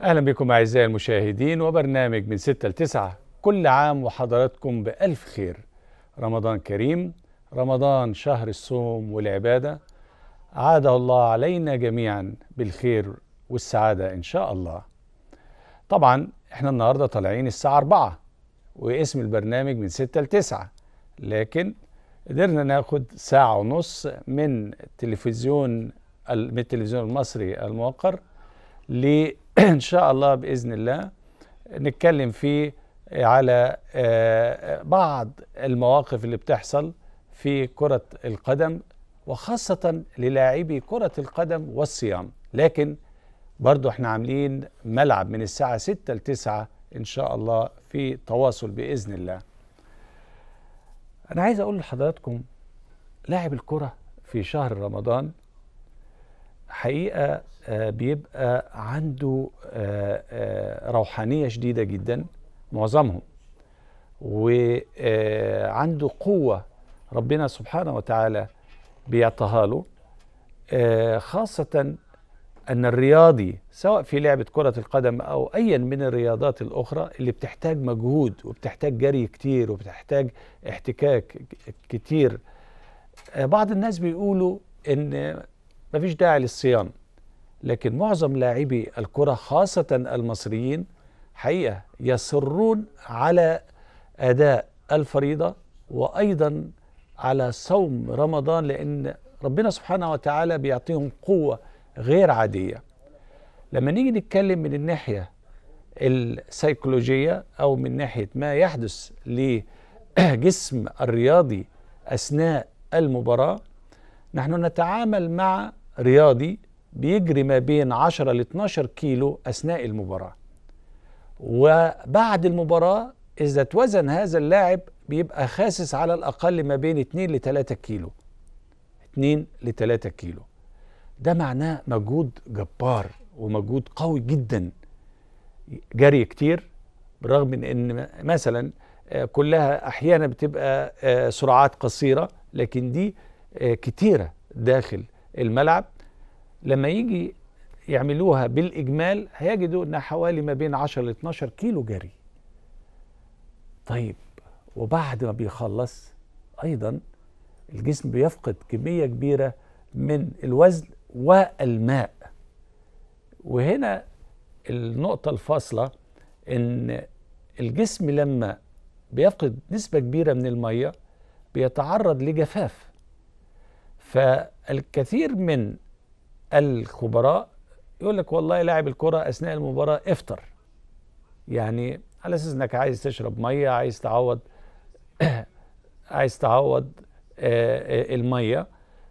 أهلا بكم أعزائي المشاهدين وبرنامج من 6 ل 9 كل عام وحضراتكم بألف خير رمضان كريم رمضان شهر الصوم والعبادة عاده الله علينا جميعا بالخير والسعادة إن شاء الله طبعا احنا النهاردة طالعين الساعة 4 واسم البرنامج من 6 ل 9 لكن قدرنا ناخد ساعة ونص من التلفزيون من التلفزيون المصري الموقر ل ان شاء الله باذن الله نتكلم فيه على بعض المواقف اللي بتحصل في كرة القدم وخاصة للاعبي كرة القدم والصيام لكن برضو احنا عاملين ملعب من الساعة 6 ل 9 ان شاء الله في تواصل بإذن الله انا عايز اقول لحضراتكم لاعب الكرة في شهر رمضان حقيقة بيبقى عنده روحانية شديدة جدا معظمهم وعنده قوة ربنا سبحانه وتعالى بيعطيها له خاصة أن الرياضي سواء في لعبة كرة القدم أو أيا من الرياضات الأخرى اللي بتحتاج مجهود وبتحتاج جري كتير وبتحتاج احتكاك كتير بعض الناس بيقولوا إن مفيش داعي للصيام لكن معظم لاعبي الكرة خاصة المصريين حقيقة يصرون على أداء الفريضة وأيضا على صوم رمضان لأن ربنا سبحانه وتعالى بيعطيهم قوة غير عادية لما نيجي نتكلم من الناحية السيكولوجية أو من ناحية ما يحدث لجسم الرياضي أثناء المباراة نحن نتعامل مع رياضي بيجري ما بين 10 ل 12 كيلو اثناء المباراه وبعد المباراه اذا توزن هذا اللاعب بيبقى خاسس على الاقل ما بين 2 ل 3 كيلو 2 ل 3 كيلو ده معناه مجهود جبار ومجهود قوي جدا جري كتير بالرغم من ان مثلا كلها احيانا بتبقى سرعات قصيره لكن دي كتيره داخل الملعب لما يجي يعملوها بالإجمال هيجدوا أنها حوالي ما بين 10 ل 12 كيلو جري طيب وبعد ما بيخلص أيضا الجسم بيفقد كمية كبيرة من الوزن والماء وهنا النقطة الفاصلة أن الجسم لما بيفقد نسبة كبيرة من المية بيتعرض لجفاف فالكثير من الخبراء يقول لك والله لاعب الكرة أثناء المباراة افطر يعني على أساس إنك عايز تشرب مية عايز تعوض عايز تعوض المية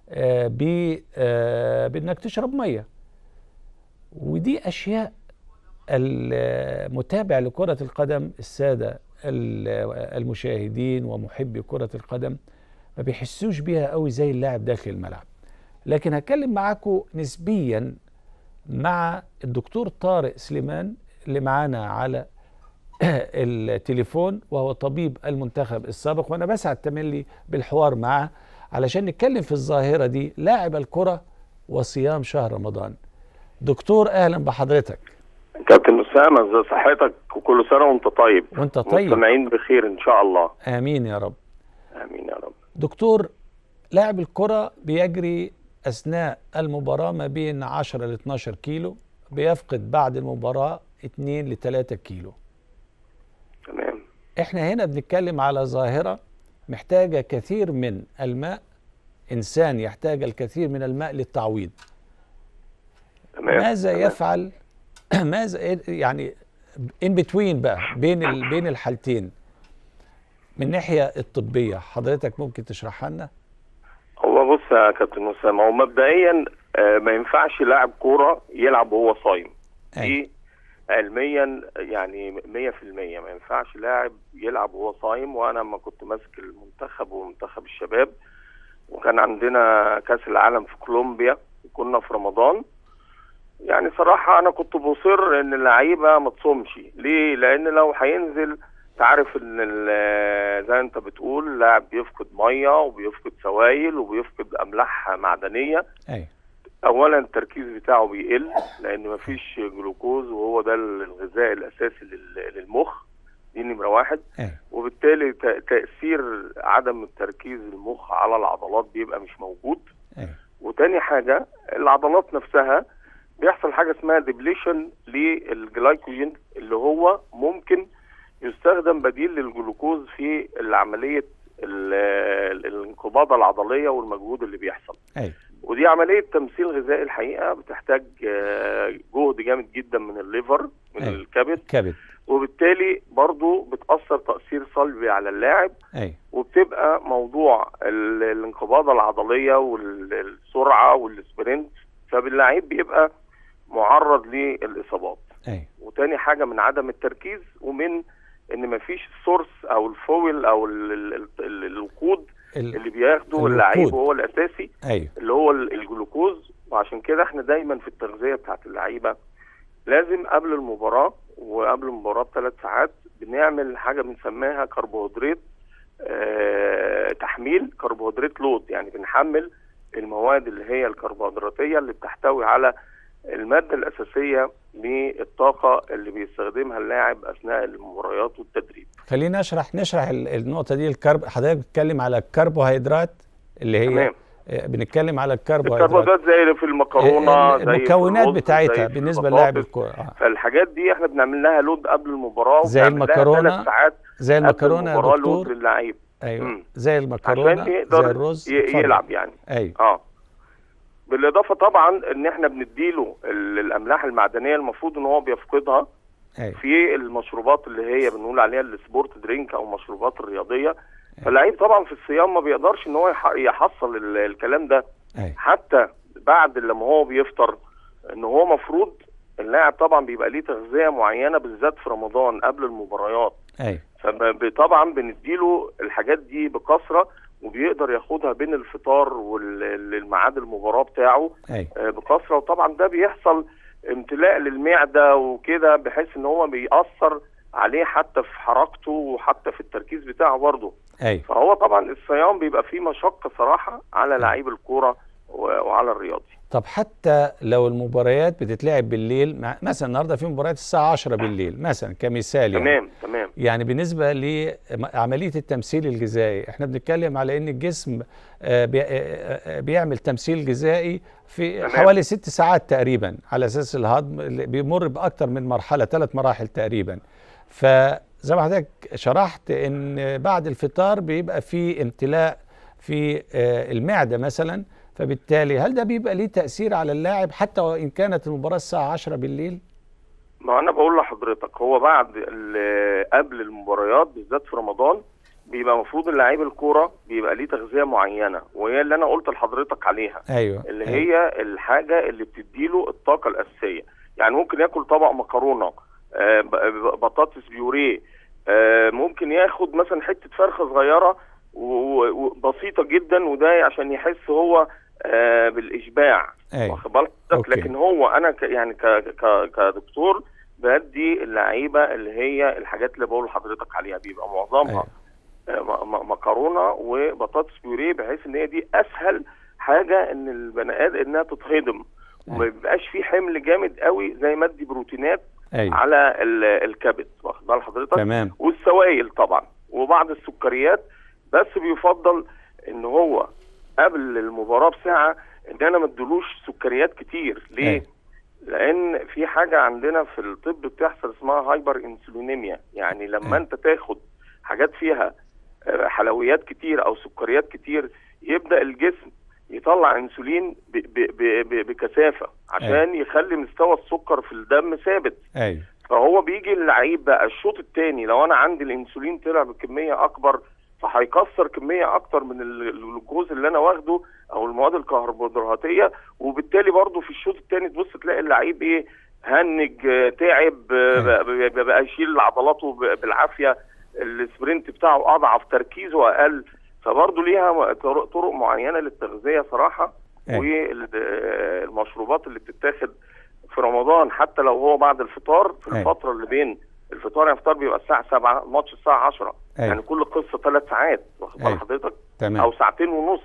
بإنك تشرب مية ودي أشياء المتابع لكرة القدم السادة المشاهدين ومحبي كرة القدم ما بيحسوش بيها قوي زي اللاعب داخل الملعب لكن هتكلم معاكم نسبيا مع الدكتور طارق سليمان اللي معانا على التليفون وهو طبيب المنتخب السابق وانا بسعد تملي بالحوار معه علشان نتكلم في الظاهره دي لاعب الكره وصيام شهر رمضان دكتور اهلا بحضرتك كابتن اسامه ازي صحتك وكل سنه وانت طيب وانت طيب مستمعين بخير ان شاء الله امين يا رب امين يا رب دكتور لاعب الكره بيجري اثناء المباراه ما بين 10 ل 12 كيلو بيفقد بعد المباراه 2 ل 3 كيلو تمام احنا هنا بنتكلم على ظاهره محتاجه كثير من الماء انسان يحتاج الكثير من الماء للتعويض تمام ماذا تمام. يفعل ماذا يعني ان بتوين بقى بين ال- بين الحالتين من الناحيه الطبيه حضرتك ممكن تشرحها لنا هو بص يا كابتن اسامه هو مبدئيا آه، ما ينفعش لاعب كوره يلعب وهو صايم أيوة. دي علميا يعني 100% ما ينفعش لاعب يلعب وهو صايم وانا لما كنت ماسك المنتخب ومنتخب الشباب وكان عندنا كاس العالم في كولومبيا وكنا في رمضان يعني صراحة أنا كنت بصر إن اللعيبة ما تصومش، ليه؟ لأن لو هينزل تعرف إن ال- زي أنت بتقول اللاعب بيفقد مية وبيفقد سوائل وبيفقد أملاح معدنية، ايوه اولا التركيز بتاعه بيقل لان مفيش جلوكوز وهو ده الغذاء الاساسي لل- للمخ دي نمره واحد ايوه وبالتالي ت- تاثير عدم التركيز المخ على العضلات بيبقى مش موجود ايوه وتاني حاجه العضلات نفسها بيحصل حاجه اسمها ديبليشن للجلايكوجين اللي هو ممكن يستخدم بديل للجلوكوز في عمليه ال- الانقباضه العضليه والمجهود اللي بيحصل ايوه ودي عمليه تمثيل غذائي الحقيقه بتحتاج آه، جهد جامد جدا من الليفر من أيوة. الكبد كبد وبالتالي برضو بتاثر تاثير سلبي على اللاعب ايوه وبتبقى موضوع ال- الانقباضه العضليه والسرعه والسبرنت فاللعيب بيبقى معرض للاصابات ايوه وتاني حاجه من عدم التركيز ومن ان مفيش السورس او الفويل او ال- ال- ال- الوقود ال- اللي بياخده الوقود. اللعيب وهو الاساسي ايوه اللي هو ال- الجلوكوز وعشان كده احنا دايما في التغذيه بتاعت اللعيبه لازم قبل المباراه وقبل المباراه بثلاث ساعات بنعمل حاجه بنسميها كربوهيدرات آه تحميل كربوهيدرات لود يعني بنحمل المواد اللي هي الكربوهيدراتيه اللي بتحتوي على الماده الاساسيه للطاقه اللي بيستخدمها اللاعب اثناء المباريات والتدريب خلينا نشرح نشرح ال- النقطه دي الكرب حضرتك بتتكلم على الكربوهيدرات اللي هي تمام آه، بنتكلم على الكربوهيدرات الكربوهيدرات زي في المكرونه ال- زي في المكونات الرز، بتاعتها زي في بالنسبه البطاطس. للاعب الكوره آه. فالحاجات دي احنا بنعمل لها لود قبل المباراه زي وبنعمل لها المكرونة ثلاث ساعات زي قبل المكرونه يا المباراة لود دكتور للعيب ايوه مم. زي عشان المكرونه زي يقدر الرز ي- اتفضل. يلعب يعني ايوه اه بالاضافه طبعا ان احنا بنديله ال- الاملاح المعدنيه المفروض ان هو بيفقدها ايوه في المشروبات اللي هي بنقول عليها السبورت درينك او المشروبات الرياضيه فاللعيب طبعا في الصيام ما بيقدرش ان هو يح- يحصل ال- الكلام ده ايوه حتى بعد لما هو بيفطر ان هو مفروض اللاعب طبعا بيبقى ليه تغذيه معينه بالذات في رمضان قبل المباريات ايوه فطبعا بنديله الحاجات دي بكثره وبيقدر ياخدها بين الفطار والميعاد المباراه بتاعه ايوه آه، بكثره وطبعا ده بيحصل امتلاء للمعده وكده بحيث ان هو بيأثر عليه حتى في حركته وحتى في التركيز بتاعه برضه ايوه فهو طبعا الصيام بيبقى فيه مشقه صراحه على لعيب الكوره و- وعلى الرياضي طب حتى لو المباريات بتتلعب بالليل مع- مثلا النهارده في مباريات الساعه 10 بالليل مثلا كمثال يعني تمام تمام يعني بالنسبه لعمليه التمثيل الغذائي احنا بنتكلم على ان الجسم آه، بي- آه، آه، بيعمل تمثيل غذائي في تمام. حوالي ست ساعات تقريبا على اساس الهضم اللي بيمر باكتر من مرحله ثلاث مراحل تقريبا فزي ما حضرتك شرحت ان بعد الفطار بيبقى في امتلاء في آه، المعده مثلا فبالتالي هل ده بيبقى ليه تاثير على اللاعب حتى وان كانت المباراه الساعه 10 بالليل ما انا بقول لحضرتك هو بعد ال- قبل المباريات بالذات في رمضان بيبقى المفروض اللاعب الكوره بيبقى ليه تغذيه معينه وهي اللي انا قلت لحضرتك عليها ايوه اللي أيوة. هي الحاجه اللي بتديله الطاقه الاساسيه يعني ممكن ياكل طبق مكرونه آه، ب- ب- بطاطس بيوريه آه، ممكن ياخد مثلا حته فرخه صغيره و- وبسيطه جدا وده عشان يحس هو آه، بالاشباع أيوة. واخد بالك أوكي. لكن هو انا ك يعني ك ك كدكتور بدي اللعيبه اللي هي الحاجات اللي بقول لحضرتك عليها بيبقى معظمها أيوة. آه، م- م- مكرونه وبطاطس بيوريه بحيث ان هي دي اسهل حاجه ان البني ادم انها تتهضم وما أيوة. بيبقاش فيه حمل جامد قوي زي ما ادي بروتينات ايوه على ال- الكبد واخد بال حضرتك تمام والسوائل طبعا وبعض السكريات بس بيفضل ان هو قبل المباراه بساعه ان انا ما ادلوش سكريات كتير ليه؟ أيوة. لان في حاجه عندنا في الطب بتحصل اسمها هايبر انسولينيميا يعني لما أيوة. انت تاخد حاجات فيها آه، حلويات كتير او سكريات كتير يبدا الجسم يطلع انسولين ب- ب- ب- ب- بكثافه عشان يخلي مستوى السكر في الدم ثابت ايوه فهو بيجي اللعيب بقى الشوط الثاني لو انا عندي الانسولين طلع بكميه اكبر فهيكسر كميه اكتر من ال- الجلوكوز اللي انا واخده او المواد الكربوهيدراتيه وبالتالي برضو في الشوط الثاني تبص تلاقي اللعيب ايه هنج آه، تعب آه، بقى- بقى بقى يشيل عضلاته ب- بالعافيه السبرنت بتاعه اضعف تركيزه اقل فبرضه ليها طرق, طرق معينه للتغذيه صراحه أيوة. والمشروبات اللي بتتاخد في رمضان حتى لو هو بعد الفطار في أيوة. الفتره اللي بين الفطار يعني الفطار بيبقى الساعه 7 الماتش الساعه 10 أيوة. يعني كل قصه ثلاث ساعات واخد بال أيوة. حضرتك تمام او ساعتين ونص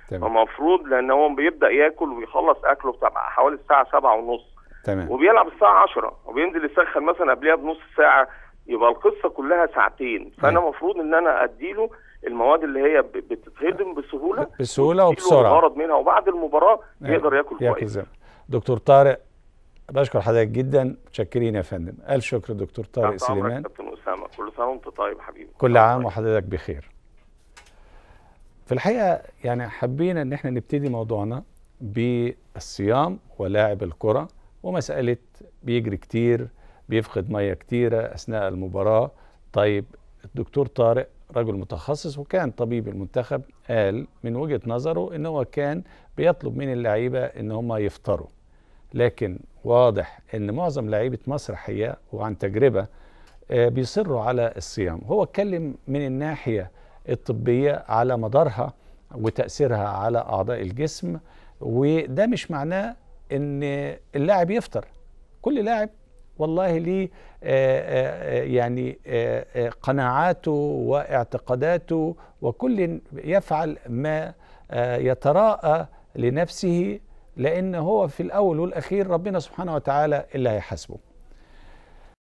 تمام فمفروض لان هو بيبدا ياكل ويخلص اكله بتاع حوالي الساعه سبعة ونص تمام وبيلعب الساعه 10 وبينزل يسخن مثلا قبلها بنص ساعه يبقى القصه كلها ساعتين فانا أيوة. المفروض ان انا اديله المواد اللي هي ب- بتتهضم بسهوله بسهوله وأديله وبسرعه الغرض منها وبعد المباراه أيوة. يقدر ياكل ياكل كويس زي ما- دكتور طارق بشكر حضرتك جدا متشكرين يا فندم الف شكر دكتور طارق تحت أمرك سليمان كابتن اسامه كل سنه وانت طيب حبيبي كل عام وحضرتك بخير في الحقيقة يعني حبينا ان احنا نبتدي موضوعنا بالصيام ولاعب الكرة ومسألة بيجري كتير بيفقد مية كتيرة أثناء المباراة طيب الدكتور طارق رجل متخصص وكان طبيب المنتخب قال من وجهة نظره ان هو كان بيطلب من اللعيبة ان هم يفطروا لكن واضح ان معظم لعيبة مصر حقيقة وعن تجربة آه، بيصروا على الصيام هو اتكلم من الناحية الطبية على مدارها وتأثيرها على أعضاء الجسم وده مش معناه ان اللاعب يفطر كل لاعب والله ليه آه، آه، آه، يعني آه، آه، قناعاته واعتقاداته وكل يفعل ما آه، يتراءى لنفسه لأن هو في الأول والأخير ربنا سبحانه وتعالى اللي هيحاسبه